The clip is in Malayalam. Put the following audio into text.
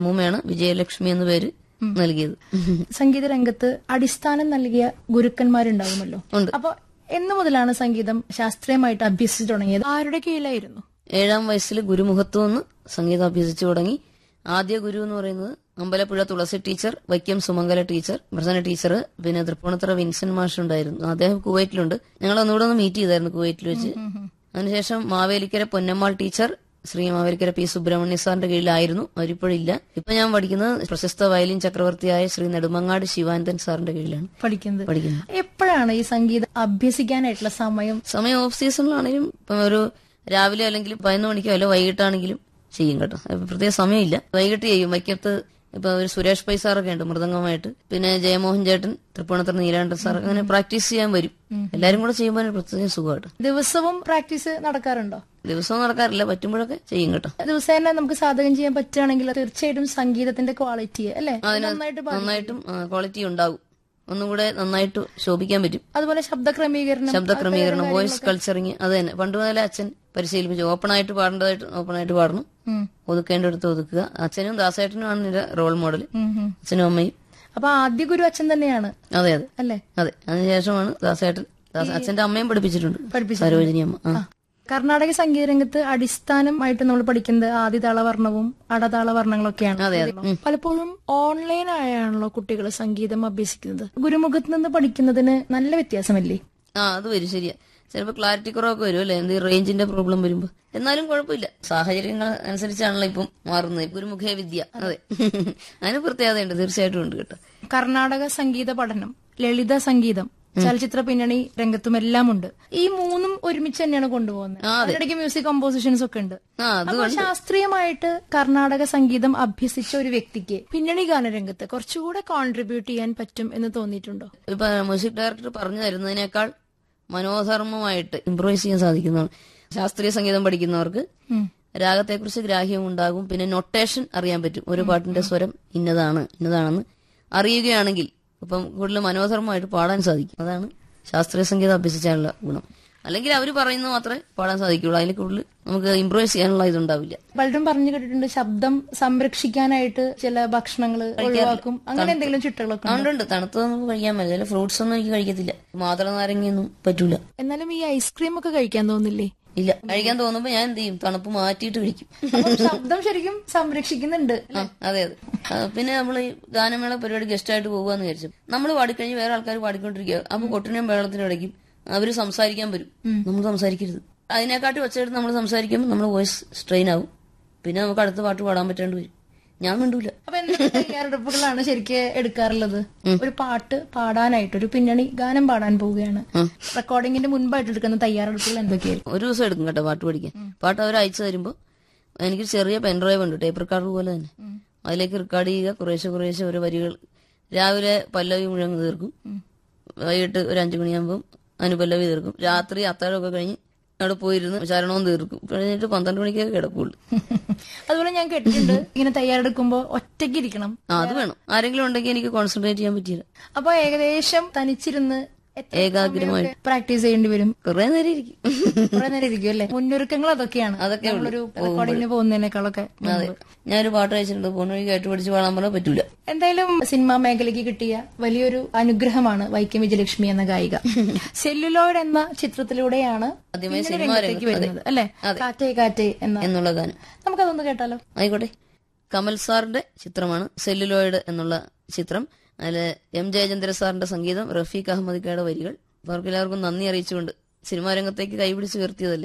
അമ്മൂമ്മയാണ് വിജയലക്ഷ്മി എന്ന പേര് നൽകിയത് സംഗീത രംഗത്ത് അടിസ്ഥാനം നൽകിയ ഗുരുക്കന്മാരുണ്ടാവുമല്ലോ ഉണ്ട്. അപ്പൊ എന്നു മുതലാണ് സംഗീതം ശാസ്ത്രീയമായിട്ട് അഭ്യസിച്ചു തുടങ്ങിയത് ആരുടെ കീഴിലായിരുന്നു ഏഴാം വയസ്സിൽ ഗുരുമുഖത്തു നിന്ന് സംഗീതം അഭ്യസിച്ചു തുടങ്ങി ആദ്യ ഗുരു എന്ന് പറയുന്നത് Ambalappuzha Thulasi teacher Vaikom Sumangala teacher Prasanna teacher പിന്നെ തൃപ്പൂണിത്തറ വിൻസെന്റ് മാഷ് ഉണ്ടായിരുന്നു അദ്ദേഹം കുവൈറ്റിലുണ്ട് ഞങ്ങൾ ഒന്നുകൂടെ ഒന്ന് മീറ്റ് ചെയ്തായിരുന്നു കുവൈറ്റിൽ വെച്ച് അതിനുശേഷം മാവേലിക്കര പൊന്നമ്മാൾ ടീച്ചർ ശ്രീ മാവേലിക്കര പി സുബ്രഹ്മണ്യ സാറിന്റെ കീഴിലായിരുന്നു അവരിപ്പോഴില്ല ഇപ്പൊ ഞാൻ പഠിക്കുന്നത് പ്രശസ്ത വയലിൻ ചക്രവർത്തിയായ ശ്രീ നെടുമങ്ങാട് ശിവാനന്ദൻ സാറിന്റെ കീഴിലാണ് പഠിക്കുന്നത് പഠിക്കുന്നത് എപ്പോഴാണ് ഈ സംഗീതം അഭ്യസിക്കാനായിട്ടുള്ള സമയം സമയം ഓഫ് സീസണിലാണെങ്കിലും ഇപ്പം ഒരു രാവിലെ അല്ലെങ്കിൽ പതിനൊന്ന് മണിക്കോ അല്ല വൈകിട്ടാണെങ്കിലും ചെയ്യും കേട്ടോ അപ്പൊ പ്രത്യേക സമയമില്ല വൈകിട്ട് ചെയ്യും വൈക്കത്ത് ഇപ്പൊ ഒരു സുരേഷ് പൈ സാറൊക്കെ ഉണ്ട് മൃദംഗമായിട്ട് പിന്നെ ജയമോഹൻ ചേട്ടൻ തൃപ്പൂണിത്തറ നീലാണ്ടൻ സാർ അങ്ങനെ പ്രാക്ടീസ് ചെയ്യാൻ വരും എല്ലാരും കൂടെ ചെയ്യുമ്പോൾ ഒരു പ്രത്യേക സുഖമായിട്ട് ദിവസവും പ്രാക്ടീസ് നടക്കാറുണ്ടോ ദിവസവും നടക്കാറില്ല പറ്റുമ്പോഴൊക്കെ ചെയ്യും കേട്ടോ ദിവസേന നമുക്ക് സാധകം ചെയ്യാൻ പറ്റുകയാണെങ്കിൽ തീർച്ചയായിട്ടും സംഗീതത്തിന്റെ ക്വാളിറ്റി അല്ലെ നന്നായിട്ട് പാ- നന്നായിട്ടും ക്വാളിറ്റി ഉണ്ടാവും ഒന്നും കൂടെ നന്നായിട്ട് ശോഭിക്കാൻ പറ്റും അതുപോലെ ശബ്ദ ക്രമീകരണം ശബ്ദ ക്രമീകരണം വോയിസ് കൾച്ചറിങ് അത് തന്നെ പണ്ട് മുതലേ അച്ഛൻ പരിശീലിപ്പിച്ചു ഓപ്പണായിട്ട് പാടേണ്ടതായിട്ട് ഓപ്പണായിട്ട് പാടണം ഉം. ഒതുക്കേണ്ടടുത്ത് ഒതുക്കുക അച്ഛനും ദാസേട്ടനുമാണ് എന്റെ റോൾ മോഡൽ ഉം, ഉം. അച്ഛനും അമ്മയും അപ്പൊ ആദ്യ ഗുരു അച്ഛൻ തന്നെയാണ് അതെ അതെ അല്ലെ അതെ അതിനുശേഷമാണ് ദാസേട്ടൻ ദാസ- അച്ഛന്റെ അമ്മയും പഠിപ്പിച്ചിട്ടുണ്ട് പഠിപ്പിച്ചിട്ടുണ്ട്. സരോജിനി അമ്മ ആ. കർണാടക സംഗീത രംഗത്ത് അടിസ്ഥാനമായിട്ട് നമ്മൾ പഠിക്കുന്നത് ആദിതാളവർണ്ണവും അടതാളവർണ്ണങ്ങളൊക്കെയാണ് അതെ അതെ ഉം. പലപ്പോഴും ഓൺലൈൻ ആയാണല്ലോ കുട്ടികൾ സംഗീതം അഭ്യസിക്കുന്നത് ഗുരുമുഖത്ത് നിന്ന് പഠിക്കുന്നതിന് നല്ല വ്യത്യാസമല്ലേ ആ അത് വരും ശരിയാ ചിലപ്പോൾ ക്ലാരിറ്റി കുറവൊക്കെ വരും അല്ലെ എന്ത് റേഞ്ചിന്റെ പ്രോബ്ലം വരുമ്പോ എന്നാലും കുഴപ്പമില്ല സാഹചര്യങ്ങൾ അനുസരിച്ചാണല്ലോ ഇപ്പം മാറുന്നത് ഗുരുമുഖേ വിദ്യ അതെ അതിന് പ്രത്യേകതയുണ്ട് തീർച്ചയായിട്ടും ഉണ്ട് കേട്ടോ കർണാടക സംഗീത പഠനം ലളിത സംഗീതം ചലച്ചിത്ര പിന്നണി രംഗത്തും എല്ലാം ഉണ്ട് ഈ മൂന്നും ഒരുമിച്ച് തന്നെയാണ് കൊണ്ടുപോകുന്നത് ആ, അതിനിടയ്ക്ക് മ്യൂസിക് കമ്പോസിഷൻസ് ഒക്കെ ഉണ്ട് ആ അത് അപ്പൊ ശാസ്ത്രീയമായിട്ട് കർണാടക സംഗീതം അഭ്യസിച്ച ഒരു വ്യക്തിക്ക് പിന്നണി ഗാനരംഗത്ത് കുറച്ചുകൂടെ കോൺട്രിബ്യൂട്ട് ചെയ്യാൻ പറ്റും എന്ന് തോന്നിയിട്ടുണ്ടോ ഇപ്പൊ മ്യൂസിക് ഡയറക്ടർ പറഞ്ഞു തരുന്നതിനേക്കാൾ മനോധർമ്മമായിട്ട് ഇംപ്രൂവൈസ് ചെയ്യാൻ സാധിക്കുന്നതാണ് ശാസ്ത്രീയ സംഗീതം പഠിക്കുന്നവർക്ക് ഉം. രാഗത്തെക്കുറിച്ച് ഗ്രാഹ്യം ഉണ്ടാകും പിന്നെ നൊട്ടേഷൻ അറിയാൻ പറ്റും ഒരു പാട്ടിന്റെ സ്വരം ഇന്നതാണ് ഇന്നതാണെന്ന് അറിയുകയാണെങ്കിൽ ഇപ്പം കൂടുതൽ മനോധർമ്മമായിട്ട് പാടാൻ സാധിക്കും അതാണ് ശാസ്ത്രീയ സംഗീതം അഭ്യസിച്ചാലുള്ള ഗുണം അല്ലെങ്കിൽ അവർ പറയുന്നത് മാത്രമേ പാടാൻ സാധിക്കുള്ളൂ അതിൽ കൂടുതൽ നമുക്ക് ഇംപ്രൂവൈസ് ചെയ്യാനുള്ള ഇതുണ്ടാവില്ല പലരും പറഞ്ഞു കേട്ടിട്ടുണ്ട് ശബ്ദം സംരക്ഷിക്കാനായിട്ട് ചില ഭക്ഷണങ്ങൾ ഒഴിവാക്കും അങ്ങനെ എന്തെങ്കിലും ചിട്ടകളൊക്കെ ഉണ്ടോ? അതുകൊണ്ടുണ്ട് തണുത്തതൊന്നും കഴിക്കാൻ പറ്റില്ല ചില ഫ്രൂട്ട്സ് ഒന്നും എനിക്ക് കഴിക്കത്തില്ല മാതള നാരങ്ങയൊന്നും പറ്റൂല എന്നാലും ഈ ഐസ്ക്രീം ഒക്കെ കഴിക്കാൻ തോന്നില്ലേ ഇല്ല കഴിക്കാൻ തോന്നുമ്പോ ഞാൻ എന്ത് ചെയ്യും തണുപ്പ് മാറ്റിയിട്ട് കഴിക്കും അപ്പം ശബ്ദം ശരിക്കും സംരക്ഷിക്കുന്നുണ്ട് ആ, അതെ അതെ ആ, പിന്നെ നമ്മൾ ഈ ഗാനമേള പരിപാടി ഗസ്റ്റ് ആയിട്ട് പോകുകയെന്ന് വിചാരിച്ചു നമ്മൾ പാടിക്കഴിഞ്ഞ് വേറെ ആൾക്കാർ പാടിക്കൊണ്ടിരിക്കുക അപ്പൊ കൊട്ടിനെയും മേളത്തിനും ഇടയ്ക്കും അവര് സംസാരിക്കാൻ വരും നമ്മൾ സംസാരിക്കരുത് അതിനെക്കാട്ടി വെച്ചെടുത്ത് നമ്മൾ സംസാരിക്കുമ്പോൾ നമ്മൾ വോയിസ് സ്ട്രെയിൻ ആവും പിന്നെ നമുക്ക് അടുത്ത പാട്ട് പാടാൻ പറ്റാണ്ട് വരും ഞാൻ മിണ്ടൂല അപ്പൊ എന്തൊക്കെ തയ്യാറെടുപ്പുകളാണ് ശരിക്ക് എടുക്കാറുള്ളത് ഒരു പാട്ട് പാടാനായിട്ട് ഒരു പിന്നണി ഗാനം പാടാൻ പോവുകയാണ് റെക്കോർഡിങ്ങിന്റെ മുൻപായിട്ട് എടുക്കുന്ന തയ്യാറെടുപ്പുകൾ എന്തൊക്കെയായിരിക്കും ഒരു ദിവസം എടുക്കും കേട്ടോ പാട്ട് പഠിക്കാൻ പാട്ട് അവർ അയച്ചു തരുമ്പോൾ എനിക്ക് ചെറിയ പെൻഡ്രൈവ് ഉണ്ട് ടേപ്പ് റെക്കോർഡർ പോലെ തന്നെ അതിലേക്ക് റെക്കോർഡ് ചെയ്യുക കുറേശ്ശെ കുറേശ്ശെ ഓരോ വരികൾ രാവിലെ പല്ലവി മുഴുവൻ തീർക്കും വൈകിട്ട് ഒരു അഞ്ചു മണിയാകുമ്പോൾ അനുപല്ലവി തീർക്കും രാത്രി അത്താഴമൊക്കെ കഴിഞ്ഞ് അവിടെ പോയിരുന്ന് ചരണവും തീർക്കും കഴിഞ്ഞിട്ട് പന്ത്രണ്ട് മണിക്കൊക്കെ കിടക്കുള്ളൂ അതുപോലെ ഞാൻ കേട്ടിട്ടുണ്ട് ഇങ്ങനെ തയ്യാറെടുക്കുമ്പോ ഒറ്റയ്ക്ക് ഇരിക്കണം ആ അത് വേണം ആരെങ്കിലും ഉണ്ടെങ്കിൽ എനിക്ക് കോൺസെൻട്രേറ്റ് ചെയ്യാൻ പറ്റിയില്ല അപ്പൊ ഏകദേശം തനിച്ചിരുന്ന് എത്ര ഏകാഗ്രമായി സമയമൊക്കെ പ്രാക്ടീസ് ചെയ്യേണ്ടി വരും കുറെ നേരം ഇരിക്കും കുറെ നേരം ഇരിക്കും അല്ലെ മുന്നൊരുക്കങ്ങൾ അതൊക്കെയാണ് അതൊക്കെ ഉള്ളൂ. നമ്മളൊരു റെക്കോർഡിങ്ങിന് പോകുന്നതിനേക്കാളൊക്കെ അതെ ഞാനൊരു പാട്ട് അയച്ചിട്ടുണ്ട് ഫോൺ വഴി കേട്ട് പഠിച്ച് പാടാൻ പറഞ്ഞാൽ പറ്റൂല എന്തായാലും സിനിമാ മേഖലയ്ക്ക് കിട്ടിയ വലിയൊരു അനുഗ്രഹമാണ് വൈക്കം വിജയലക്ഷ്മി എന്ന ഗായിക സെല്ലുലോയിഡ് എന്ന ചിത്രത്തിലൂടെയാണ് ആദ്യമായി പിന്നണി സിനിമാ രംഗത്തേക്ക് രംഗത്ത് വരുന്നത് അല്ലെ കാറ്റേ കാറ്റേ എന്ന എന്നുള്ള ഗാനം നമുക്കതൊന്ന് കേട്ടാലോ ആയിക്കോട്ടെ കമൽ സാറിന്റെ ചിത്രമാണ് സെല്ലുലോയിഡ് എന്നുള്ള ചിത്രം അതില് എം ജയചന്ദ്ര സാറിന്റെ സംഗീതം റഫീഖ് അഹമ്മദിക്കയുടെ വരികൾ അവർക്ക് എല്ലാവർക്കും നന്ദി അറിയിച്ചുകൊണ്ട് സിനിമാ രംഗത്തേക്ക് കൈപിടിച്ച് ഉയർത്തിയതല്ലേ